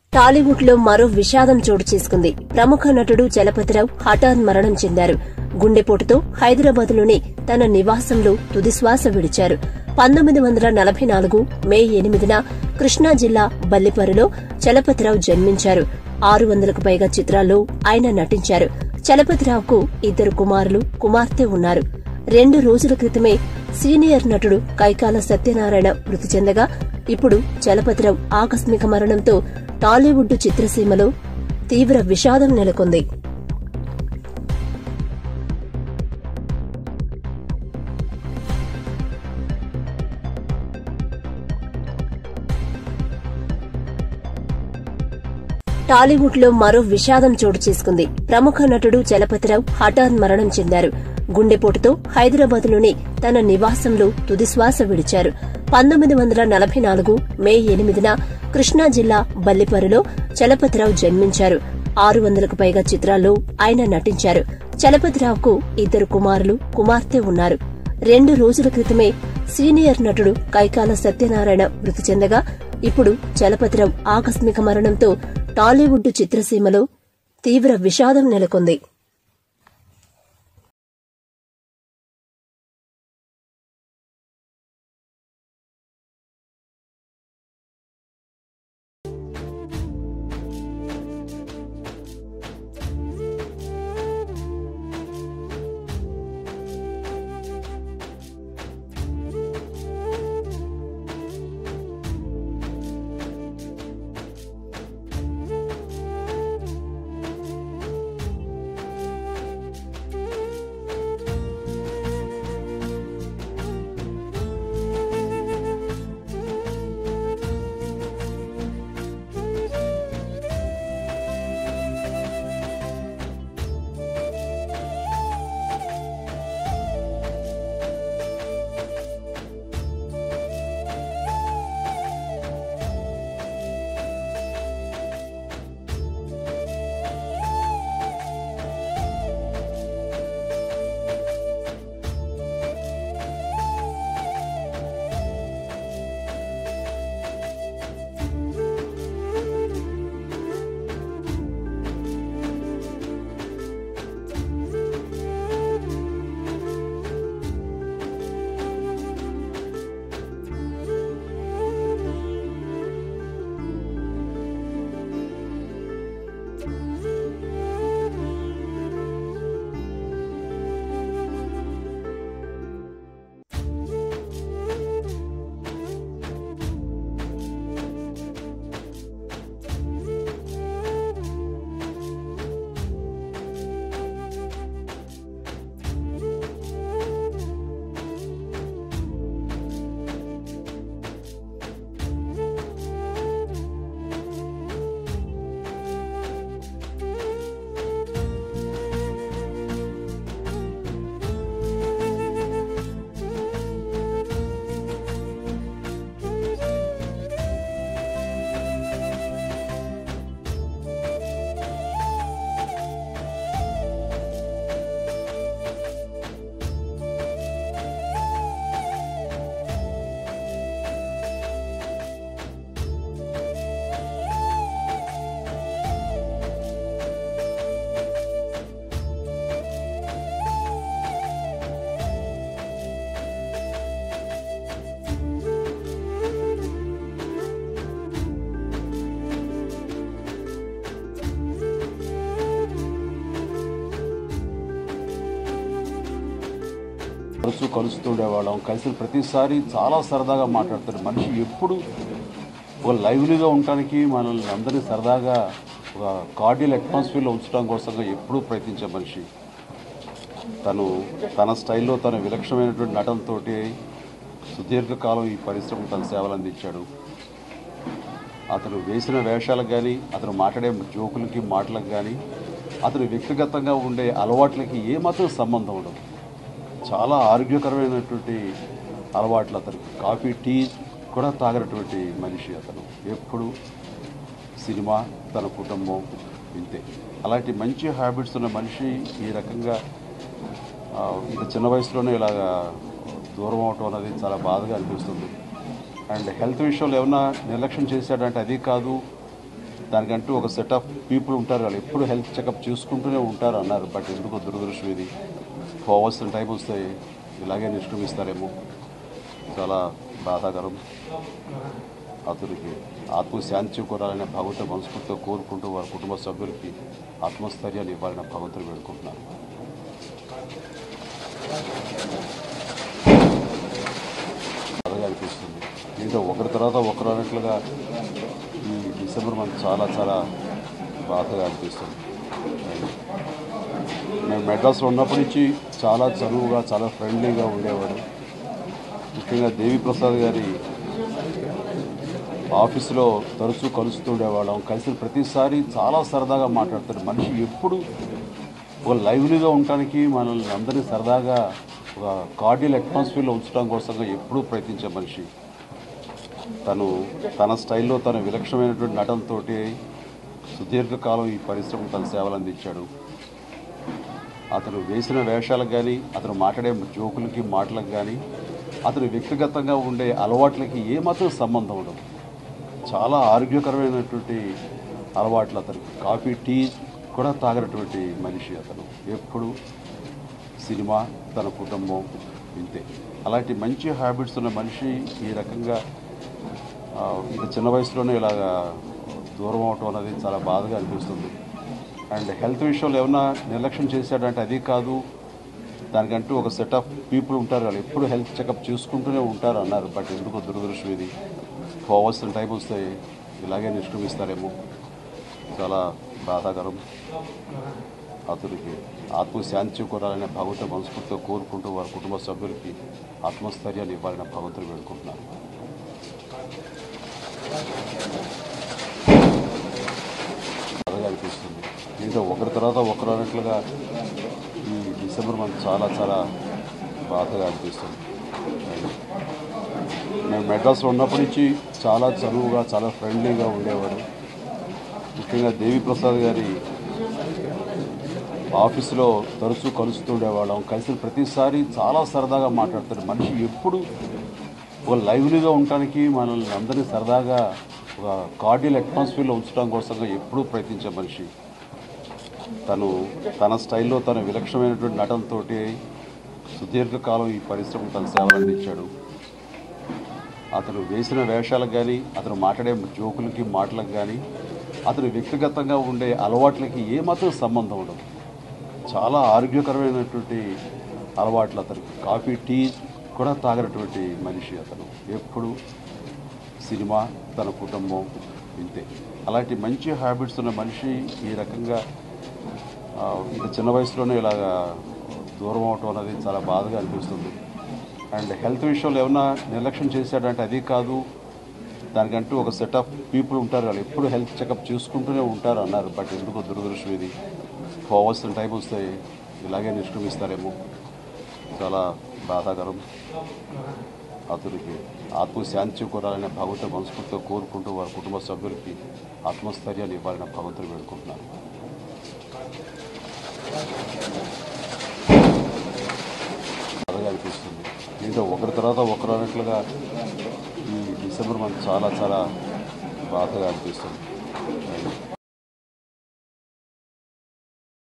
టాలీవుడ్ లో మరో విషాదం చోటు చేసుకుంది ప్రముఖ నటుడు చలపతిరావు హఠాత్ మరణం చెందారు గుండెపోటుతో హైదరాబాద్ లోని తన నివాసంలో తుదిశ్వాస విడిచారు పంతొమ్మిది వందల నలభై నాలుగు మే ఎనిమిదిన కృష్ణా జిల్లా బల్లిపరులో చలపతిరావు జన్మించారు ఆరు వందలకు పైగా చిత్రాల్లో ఆయన నటించారు చలపతిరావుకు ఇద్దరు కుమారులు కుమార్తె ఉన్నారు రెండు రోజుల క్రితమే సీనియర్ నటుడు కైకాల సత్యనారాయణ మృతి చెందగా ఇప్పుడు చలపతిరావు ఆకస్మిక మరణంతో టాలీవుడ్ చిత్రసీమలో తీవ్ర విషాదం నెలకొంది టాలీవుడ్ లో మరో విషాదం చోటు చేసుకుంది ప్రముఖ నటుడు చలపతిరావు హఠాత్ మరణం చెందారు గుండెపోటుతో హైదరాబాద్ లోని తన నివాసంలో తుదిశ్వాస విడిచారు పంతొమ్మిది వందల నలభై నాలుగు మే ఎనిమిదిన కృష్ణా జిల్లా బల్లిపరులో చలపతిరావు జన్మించారు ఆరు వందలకు పైగా చిత్రాల్లో ఆయన నటించారు చలపతిరావుకు ఇద్దరు కుమారులు కుమార్తె ఉన్నారు రెండు రోజుల క్రితమే సీనియర్ నటుడు కైకాల సత్యనారాయణ మృతి చెందగా ఇప్పుడు చలపతిరావు ఆకస్మిక మరణంతో టాలీవుడ్ చిత్రసీమలో తీవ్ర విషాదం నెలకొంది తరచూ కలుస్తుండేవాళ్ళం కలిసిన ప్రతిసారి చాలా సరదాగా మాట్లాడతారు మనిషి ఎప్పుడు ఒక లైవ్లీగా ఉండటానికి మనల్ని అందరినీ సరదాగా ఒక కార్డియల్ అట్మాస్ఫియర్లో ఉంచడం కోసంగా ఎప్పుడూ ప్రయత్నించే మనిషి తను తన స్టైల్లో తన విలక్షణమైనటువంటి నటనతో సుదీర్ఘకాలం ఈ పరిశ్రమకు తన సేవలు అందించాడు అతను వేసిన వేషాలకు కానీ అతను మాట్లాడే జోకులకి మాటలకు కానీ అతను వ్యక్తిగతంగా ఉండే అలవాట్లకి ఏమాత్రం సంబంధం ఉండదు చాలా ఆరోగ్యకరమైనటువంటి అలవాట్లు అతనికి కాఫీ టీ కూడా తాగినటువంటి మనిషి అతను ఎప్పుడు సినిమా తన కుటుంబం ఇంతే అలాంటి మంచి హ్యాబిట్స్ ఉన్న మనిషి ఈ రకంగా ఆ, ఇంత చిన్న వయసులోనే ఇలాగా దూరం అవటం అనేది చాలా బాధగా అనిపిస్తుంది అండ్ హెల్త్ విషయంలో ఏమన్నా నిర్లక్ష్యం చేశాడంటే అది కాదు దానికంటూ ఒక సెట్ ఆఫ్ పీపుల్ ఉంటారు వాళ్ళు ఎప్పుడు హెల్త్ చెకప్ చూసుకుంటూనే ఉంటారు అన్నారు బట్ ఎందుకో దురదృష్టం ఇది పోవాల్సిన టైం వస్తే ఇలాగే నిష్క్రమిస్తారేమో చాలా బాధాకరం అతనికి ఆత్మశాంతి చేకూరాలని భగవంతుడు మనస్ఫూర్తిగా కోరుకుంటూ వారి కుటుంబ సభ్యులకి ఆత్మస్థైర్యాన్ని ఇవ్వాలని భగవంతుడు వేడుకుంటున్నాను బాధగా అనిపిస్తుంది దీంట్లో ఒకరి తర్వాత ఒకరు అన్నట్లుగా ఈ డిసెంబర్ మంత్ చాలా చాలా బాధగా అనిపిస్తుంది మేము మెడ్రాస్లో ఉన్నప్పటి నుంచి చాలా చనువుగా చాలా ఫ్రెండ్లీగా ఉండేవాడు ముఖ్యంగా దేవి ప్రసాద్ గారి ఆఫీసులో తరచూ కలుస్తుండేవాళ్ళం కలిసిన ప్రతిసారి చాలా సరదాగా మాట్లాడతారు మనిషి ఎప్పుడు ఒక లైవ్లీగా ఉండటానికి మనల్ని అందరినీ సరదాగా ఒక కార్డియల్ అట్మాస్ఫియర్లో ఉంచడం కోసంగా ఎప్పుడూ ప్రయత్నించే మనిషి తను తన స్టైల్లో తన విలక్షణమైనటువంటి నటనతో సుదీర్ఘకాలం ఈ పరిశ్రమ తన సేవలు అందించాడు అతను వేసిన వేషాలకు కానీ అతను మాట్లాడే జోకులకి మాటలకు కానీ అతను వ్యక్తిగతంగా ఉండే అలవాట్లకి ఏమాత్రం సంబంధం ఉండదు చాలా ఆరోగ్యకరమైనటువంటి అలవాట్లు అతనికి కాఫీ టీ కూడా తాగినటువంటి మనిషి అతను ఎప్పుడు సినిమా తన కుటుంబం ఇంతే అలాంటి మంచి హ్యాబిట్స్ ఉన్న మనిషి ఈ రకంగా ఆ, ఇంత చిన్న వయసులోనే ఇలాగా దూరం అవటం అనేది చాలా బాధగా అనిపిస్తుంది అండ్ హెల్త్ విషయంలో ఏమన్నా నిర్లక్ష్యం చేశాడంటే అది కాదు దానికంటూ ఒక సెట్ ఆఫ్ పీపుల్ ఉంటారు వాళ్ళు ఎప్పుడు హెల్త్ చెకప్ చూసుకుంటూనే ఉంటారు అన్నారు బట్ ఎందుకో దురదృష్టం ఇది పోవాల్సిన టైం వస్తే ఇలాగే నిష్క్రమిస్తారేమో చాలా బాధాకరం అతనికి ఆత్మశాంతి చేకూరాలని భగవంతుడు మనస్ఫూర్తిగా కోరుకుంటూ వారి కుటుంబ సభ్యులకి ఆత్మస్థైర్యాన్ని ఇవ్వాలని భగవంతుడు వేడుకుంటున్నాను బాధగా అనిపిస్తుంది దీంట్లో ఒకరి తర్వాత ఒకరు అన్నట్లుగా ఈ డిసెంబర్ మంత్ చాలా చాలా బాధగా అనిపిస్తుంది మేము మెడ్రాస్లో ఉన్నప్పటి నుంచి చాలా చనువుగా చాలా ఫ్రెండ్లీగా ఉండేవాడు ముఖ్యంగా దేవి ప్రసాద్ గారి ఆఫీసులో తరచూ కలుస్తుండేవాళ్ళం కలిసిన ప్రతిసారి చాలా సరదాగా మాట్లాడతారు మనిషి ఎప్పుడు ఒక లైవ్లీగా ఉండటానికి మనల్ని అందరినీ సరదాగా ఒక కార్డియల్ అట్మాస్ఫియర్లో ఉంచడం కోసంగా ఎప్పుడూ ప్రయత్నించే మనిషి తను తన స్టైల్లో తన విలక్షణమైనటువంటి నటనతో సుదీర్ఘకాలం ఈ పరిశ్రమ తన సేవలు అందించాడు అతను వేసిన వేషాలకు కానీ అతను మాట్లాడే జోకులకి మాటలకు కానీ అతను వ్యక్తిగతంగా ఉండే అలవాట్లకి ఏమాత్రం సంబంధం ఉండదు చాలా ఆరోగ్యకరమైనటువంటి అలవాట్లు అతనికి కాఫీ టీ కూడా తాగినటువంటి మనిషి అతను ఎప్పుడు సినిమా తన కుటుంబం ఇంతే అలాంటి మంచి హ్యాబిట్స్ ఉన్న మనిషి ఈ రకంగా ఆ, ఇంత చిన్న వయసులోనే ఇలాగా దూరం అవటం అనేది చాలా బాధగా అనిపిస్తుంది అండ్ హెల్త్ విషయంలో ఏమన్నా నిర్లక్ష్యం చేశాడంటే అది కాదు దానికంటూ ఒక సెట్ ఆఫ్ పీపుల్ ఉంటారు వాళ్ళు ఎప్పుడు హెల్త్ చెకప్ చూసుకుంటూనే ఉంటారు అన్నారు బట్ ఎందుకో దురదృష్టం ఇది పోవాల్సిన టైం వస్తే ఇలాగే నిష్క్రమిస్తారేమో చాలా బాధాకరం అతనికి ఆత్మశాంతి చేకూరాలని భగవంతుడు మనస్ఫూర్తిగా కోరుకుంటూ వారి కుటుంబ సభ్యులకి ఆత్మస్థైర్యాన్ని ఇవ్వాలని భగవంతుడు వేడుకుంటున్నాను బాధగా అనిపిస్తుంది దీంట్లో ఒకరి తర్వాత ఒకరు అన్నట్లుగా ఈ డిసెంబర్ మంత్ చాలా చాలా బాధగా అనిపిస్తుంది